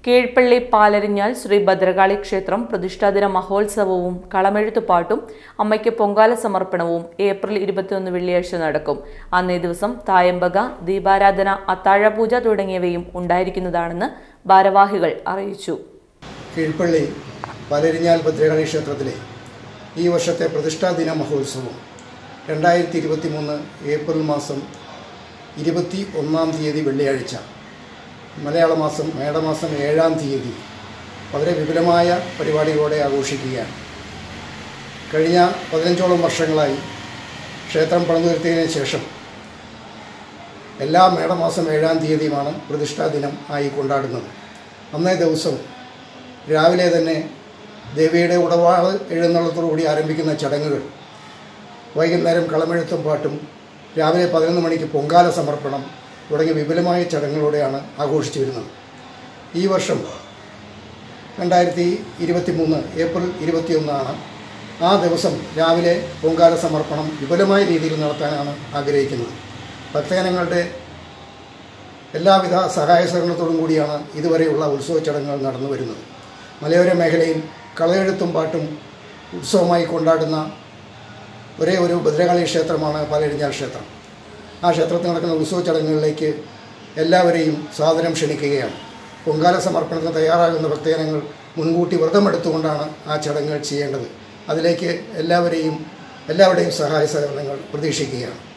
കീഴ്പള്ളി പാലരിഞ്ഞാൽ ശ്രീ ഭദ്രകാളി ക്ഷേത്രം പ്രതിഷ്ഠാദിന മഹോത്സവവും കളമെഴുത്തുപാട്ടും അമ്മയ്ക്ക് പൊങ്കാല സമർപ്പണവും ഏപ്രിൽ ഇരുപത്തിയൊന്ന് വെള്ളിയാഴ്ച നടക്കും അന്നേ ദിവസം തായമ്പക ദീപാരാധന അത്താഴപൂജ തുടങ്ങിയവയും ഉണ്ടായിരിക്കുന്നതാണെന്ന് ഭാരവാഹികൾ അറിയിച്ചു കീഴ്പള്ളി പലരിഞ്ഞാൽ ഭദ്രകാളി ക്ഷേത്രത്തിലെ ഈ വർഷത്തെ പ്രതിഷ്ഠാദിന മഹോത്സവം രണ്ടായിരത്തി ഇരുപത്തി മൂന്ന് ഏപ്രിൽ മാസം ഇരുപത്തി ഒന്നാം തീയതി വെള്ളിയാഴ്ച മലയാള മാസം മേടമാസം ഏഴാം തീയതി വളരെ വിപുലമായ പരിപാടികളോടെ ആഘോഷിക്കുകയാണ് കഴിഞ്ഞ പതിനഞ്ചോളം വർഷങ്ങളായി ക്ഷേത്രം പണിതുയർത്തിയതിനു ശേഷം എല്ലാ മേടമാസം ഏഴാം തീയതിയുമാണ് പ്രതിഷ്ഠാ ദിനം ആയി കൊണ്ടാടുന്നത് അന്നേ ദിവസം രാവിലെ തന്നെ ദേവിയുടെ ഉടവാള് എഴുന്നള്ളത്തോടുകൂടി ആരംഭിക്കുന്ന ചടങ്ങുകൾ വൈകുന്നേരം കളമെഴുത്തും പാട്ടും രാവിലെ പതിനൊന്ന് മണിക്ക് പൊങ്കാല സമർപ്പണം തുടങ്ങിയ വിപുലമായ ചടങ്ങുകളോടെയാണ് ആഘോഷിച്ചു വരുന്നത് ഈ വർഷം രണ്ടായിരത്തി ഇരുപത്തി മൂന്ന് ഏപ്രിൽ ഇരുപത്തിയൊന്നാണ് ആ ദിവസം രാവിലെ പൊങ്കാല സമർപ്പണം വിപുലമായ രീതിയിൽ നടത്താനാണ് ആഗ്രഹിക്കുന്നത് ഭക്തജനങ്ങളുടെ എല്ലാവിധ സഹായ സഹകരണത്തോടും കൂടിയാണ് ഇതുവരെയുള്ള ഉത്സവ ചടങ്ങുകൾ നടന്നു വരുന്നത് മലയോര മേഖലയിൽ കളയെഴുത്തും പാട്ടും ഉത്സവമായി കൊണ്ടാടുന്ന ഒരേ ഒരു ഭദ്രകാളി ക്ഷേത്രമാണ് പാലഴിഞ്ഞാൽ ക്ഷേത്രം ആ ക്ഷേത്രത്തിൽ നടക്കുന്ന ഉത്സവ ചടങ്ങുകളിലേക്ക് എല്ലാവരെയും സാദരം ക്ഷണിക്കുകയാണ് പൊങ്കാല സമർപ്പണത്തിന് തയ്യാറാകുന്ന ഭക്തജനങ്ങൾ മുൻകൂട്ടി വ്രതമെടുത്തുകൊണ്ടാണ് ആ ചടങ്ങുകൾ ചെയ്യേണ്ടത് അതിലേക്ക് എല്ലാവരെയും എല്ലാവരുടെയും സഹായ സഹകരണങ്ങൾ പ്രതീക്ഷിക്കുകയാണ്